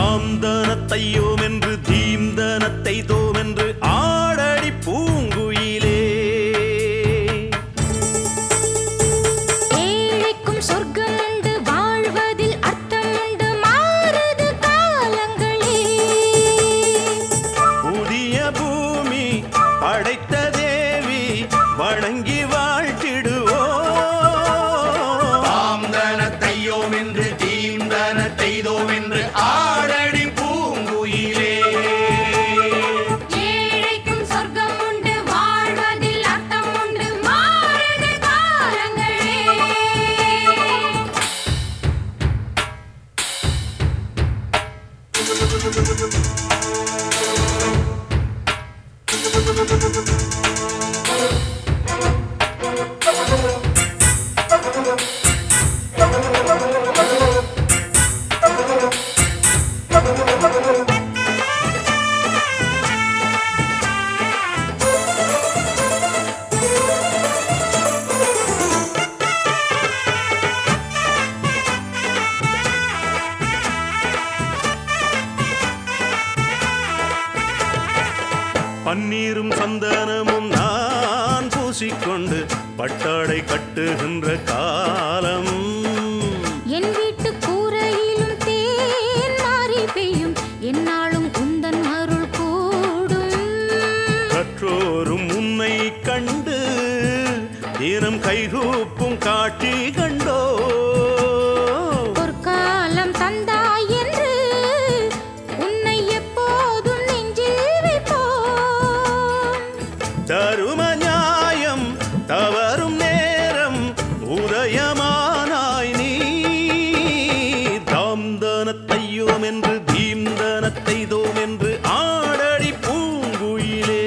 தாந்தனத்தையோம் என்று தீம்தனத்தை தோம் என்று ஆடடி பூங்குயிலே ஏழைக்கும் சொர்க்கம் உண்டு வாழ்வதில் அர்த்தம் உண்டு மாறுது காலங்களே புதிய பூமி படைத்த தேவி வணங்கி வாழ்த்திடுவோம் தாம்தனத்தையோம் என்று தீம்தனத்தைதோம் என்று ஆடடி பூங்குயிலே ஏழைக்கும் சொர்க்கம் உண்டு வாழ்வதில் அர்த்தம் உண்டு மாறுது காலங்களே பன்னீரும் சந்தனமும் நான் பூசிக்கொண்டு பட்டாடை கட்டுகின்ற காலம் என் வீட்டு கூரையிலும் தேன் மாறி பெய்யும் என்னாலும் உந்தன் அருள் கூடும் கற்றோரும் உன்னை கண்டு தினம் கைகூப்பும் காட்சி கண்டோ பொற்காலம் தந்தாய் என்று உன்னை எப்போதும் நெஞ்சில் வைப்போம் தரும நியாயம் தவறும் நேரம் உதயமானாய் நீ தாம்தனத்தையோம் என்று தீம்தனத்தை தோம் என்று ஆடடி பூங்குயிலே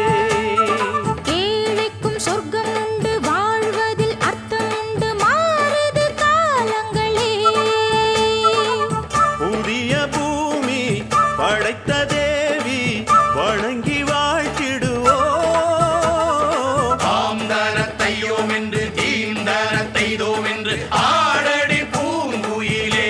ஏழைக்கும் சொர்க்கம் உண்டு வாழ்வதில் அர்த்தம் உண்டு மாறுது காலங்களே புதிய பூமி படைத்த தேவி வணங்கி வாழ்த்திடுவோம் தாம்தனத்தையோம் என்று தீம்தனத்தைதோம் என்று ஆடடி பூங்குயிலே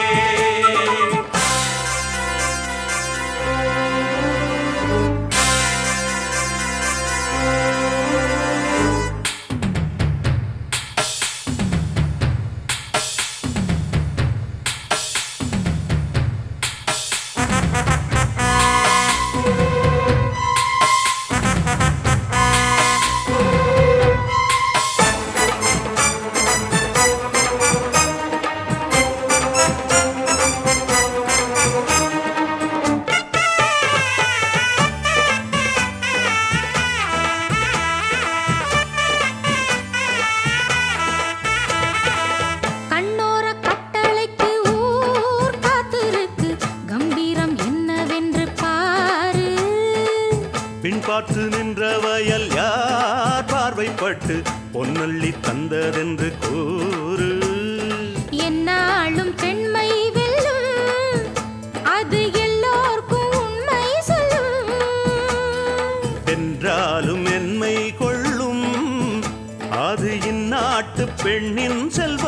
கண்ணோர கட்டளைக்கு ஊர் காத்திருக்கு கம்பீரம் என்னவென்று பாரு பின்பாற்று நின்ற வயல் யார் பார்வைப்பட்டு பொன்னள்ளி தந்ததென்று கூறு என்னாலும் பெண்மை வெல்லும் அது எல்லோர்க்கும் உண்மை சொல்லும் என்றாலும் என்மை கொள்ளும் அது இந்நாட்டு பெண்ணின் செல்வம்